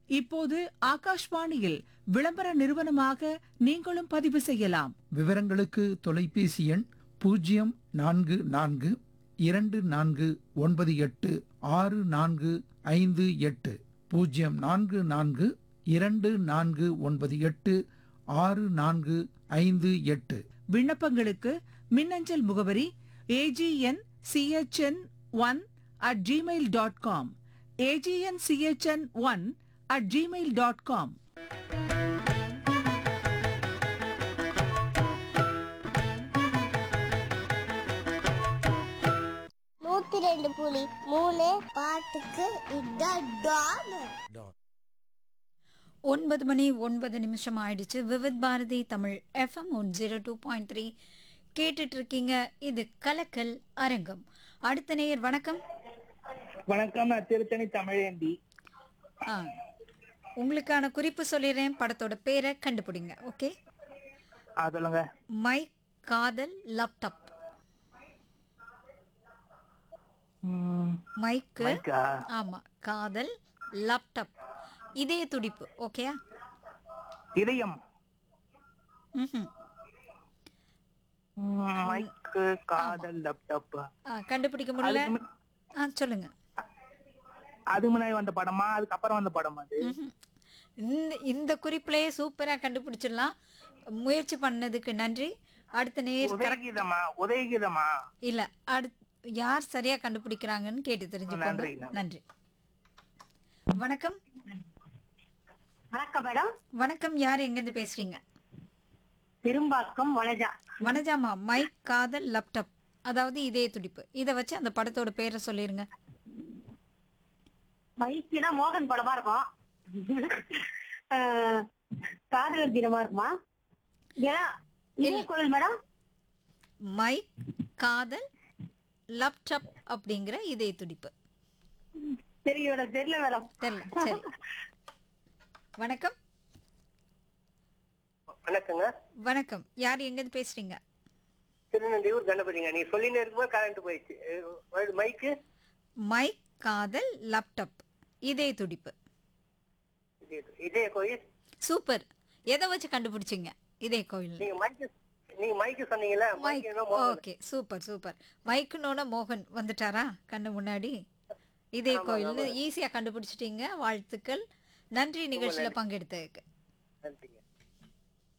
இப்போது ஆகாஷ்வாணியில் விளம்பர நிறுவனமாக நீங்களும் பதிவு செய்யலாம் விவரங்களுக்கு தொலைபேசி எண் பூஜ்ஜியம் நான்கு நான்கு இரண்டு நான்கு ஒன்பது எட்டு ஆறு நான்கு ஐந்து எட்டு பூஜ்ஜியம் நான்கு நான்கு இரண்டு நான்கு ஒன்பது எட்டு ஆறு நான்கு ஐந்து எட்டு விண்ணப்பங்களுக்கு மின்னஞ்சல் முகவரி AGN CHN one at Gmail dot com AGN CHN one at Gmail dot com நூத்தி ரெண்டு புலி மூணு பாட்டுக்கு இதான் டான் ஒன்பது மணி ஒன்பது நிமிஷம் ஆயிடுச்சு Vividh Bharati Tamil FM one zero two point three கேட்டுட்டு இருக்கீங்க இது கலக்கல் அரங்கம் அடுத்த நேயர் வணக்கம் வணக்கம் நான் திருத்தணி தமிழேந்தி ஆ உங்களுக்கான குறிப்பு சொல்லிடுறேன் படத்தோட பேரை கண்டுபிடிங்க ஓகே ஆ சொல்லுங்க மை காதல் லேப்டாப் ம், மைக்கு மைக்கா? ஆமா காதல் லேப்டாப் இதய துடிப்பு ஓகேயா இதயம் ம்ஹும். ம், மைக்கு காதல் லேப்டாப் ஆ, கண்டுபிடிக்க முடியல ஆ சொல்லுங்க அது முன்னாடி வந்த படமா அதுக்கப்புறம் வந்த படமா அது ம்ஹும். இந்த இந்த குறிப்பிலேயே சூப்பரா கண்டுபிடிச்சிடலாம் முயற்சி பண்ணதுக்கு நன்றி அடுத்த நேர் உதயகீதமா உதயகீதமா இல்ல அடுத் யார் சரியா கண்டுபிடிக்கிறாங்கன்னு கேட்டு தெரிஞ்சுக்கோங்க நன்றி, நன்றி. நன்றி வணக்கம் வணக்கம் மேடம் வணக்கம் யார் எங்கிருந்து பேசுறீங்க பெரும்பாக்கம் வனஜா வனஜாமா மைக் காதல் லேப்டாப் அதாவது இதய துடிப்பு இதை வச்சு அந்த படத்தோட பேரை சொல்லிருங்க மைக்குனா மோகன் படமா இருக்கும் ஆஹ், காதலர் தினமா இருக்குமா ஏன்னா இதே குரல் மேடம் மைக் காதல் லேப்டாப் அப்படிங்கிற இதய துடிப்பு தெரியல மேடம் தெரியல மேடம் தெரியல சரி வணக்கம் வணக்கங்க வணக்கம் யார் எங்கிருந்து பேசுறீங்க திருநெல்வேலூர் கணபதிங்க நீ சொல்லினே இருக்கும்போது கரண்ட் போயிடுச்சு அஹ் மைக்கு மைக் காதல் லேப்டாப் இதய துடிப்பு இதே இதே கோயில் சூப்பர் எதை வச்சு கண்டுபிடிச்சீங்க இதய கோயில் நீங்க மைக்கு நீங்க மைக்கு சொன்னீங்கல்ல மைக் மைக்கு என்ன மோகன். ஓகே சூப்பர் சூப்பர் மைக்குனோட மோகன் வந்துட்டாரா கண்ணு முன்னாடி இதய கோயில் ஈஸியா கண்டுபிடிச்சிட்டீங்க வாழ்த்துக்கள் நன்றி நிகழ்ச்சியில பங்கெடுத்ததுக்கு நன்றிங்க